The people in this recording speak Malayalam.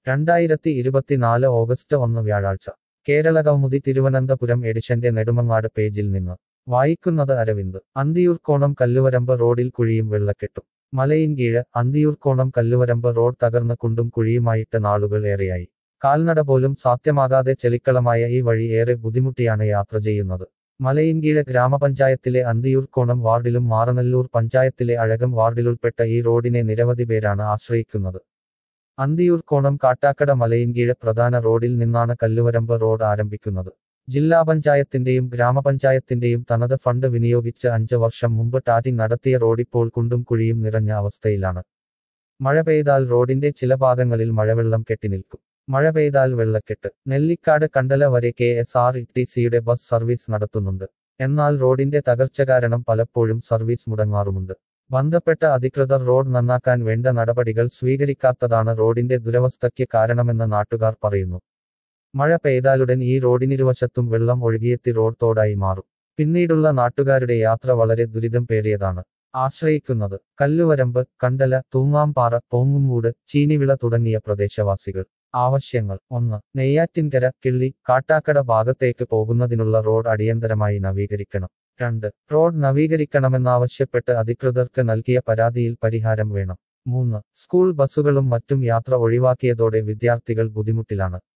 രണ്ടായിരത്തി ഇരുപത്തിനാല് ഓഗസ്റ്റ് ഒന്ന് വ്യാഴാഴ്ച കേരള കൗമുദി തിരുവനന്തപുരം എഡിഷന്റെ നെടുമങ്ങാട് പേജിൽ നിന്ന് വായിക്കുന്നത് അരവിന്ദ് അന്തിയൂർക്കോണം കല്ലുവരമ്പ് റോഡിൽ കുഴിയും വെള്ളക്കെട്ടും മലയിൻകീഴ് അന്തിയൂർക്കോണം കല്ലുവരമ്പ് റോഡ് തകർന്ന് കുണ്ടും കുഴിയുമായിട്ട് നാളുകൾ ഏറെയായി കാൽനട പോലും സാധ്യമാകാതെ ചെളിക്കളമായ ഈ വഴി ഏറെ ബുദ്ധിമുട്ടിയാണ് യാത്ര ചെയ്യുന്നത് മലയിൻകീഴ് ഗ്രാമപഞ്ചായത്തിലെ അന്തിയൂർക്കോണം വാർഡിലും മാറനല്ലൂർ പഞ്ചായത്തിലെ അഴകം വാർഡിലുൾപ്പെട്ട ഈ റോഡിനെ നിരവധി പേരാണ് ആശ്രയിക്കുന്നത് അന്തിയൂർക്കോണം കാട്ടാക്കട മലയിൻകീഴ് പ്രധാന റോഡിൽ നിന്നാണ് കല്ലുവരമ്പ് റോഡ് ആരംഭിക്കുന്നത് ജില്ലാ പഞ്ചായത്തിന്റെയും ഗ്രാമപഞ്ചായത്തിന്റെയും തനത് ഫണ്ട് വിനിയോഗിച്ച് അഞ്ച് വർഷം മുമ്പ് ടാറ്റിംഗ് നടത്തിയ റോഡിപ്പോൾ കുണ്ടും കുഴിയും നിറഞ്ഞ അവസ്ഥയിലാണ് മഴ പെയ്താൽ റോഡിന്റെ ചില ഭാഗങ്ങളിൽ മഴവെള്ളം കെട്ടിനിൽക്കും മഴ പെയ്താൽ വെള്ളക്കെട്ട് നെല്ലിക്കാട് കണ്ടല വരെ കെ എസ് ആർ ടി സിയുടെ ബസ് സർവീസ് നടത്തുന്നുണ്ട് എന്നാൽ റോഡിന്റെ തകർച്ച കാരണം പലപ്പോഴും സർവീസ് മുടങ്ങാറുമുണ്ട് ബന്ധപ്പെട്ട അധികൃതർ റോഡ് നന്നാക്കാൻ വേണ്ട നടപടികൾ സ്വീകരിക്കാത്തതാണ് റോഡിന്റെ ദുരവസ്ഥയ്ക്ക് കാരണമെന്ന് നാട്ടുകാർ പറയുന്നു മഴ പെയ്താലുടൻ ഈ റോഡിനിരുവശത്തും വെള്ളം ഒഴുകിയെത്തി റോഡ് തോടായി മാറും പിന്നീടുള്ള നാട്ടുകാരുടെ യാത്ര വളരെ ദുരിതം പേറിയതാണ് ആശ്രയിക്കുന്നത് കല്ലുവരമ്പ് കണ്ടല തൂങ്ങാംപാറ പോങ്ങുമൂട് ചീനിവിള തുടങ്ങിയ പ്രദേശവാസികൾ ആവശ്യങ്ങൾ ഒന്ന് നെയ്യാറ്റിൻകര കിള്ളി കാട്ടാക്കട ഭാഗത്തേക്ക് പോകുന്നതിനുള്ള റോഡ് അടിയന്തരമായി നവീകരിക്കണം രണ്ട് റോഡ് നവീകരിക്കണമെന്നാവശ്യപ്പെട്ട് അധികൃതർക്ക് നൽകിയ പരാതിയിൽ പരിഹാരം വേണം മൂന്ന് സ്കൂൾ ബസ്സുകളും മറ്റും യാത്ര ഒഴിവാക്കിയതോടെ വിദ്യാർത്ഥികൾ ബുദ്ധിമുട്ടിലാണ്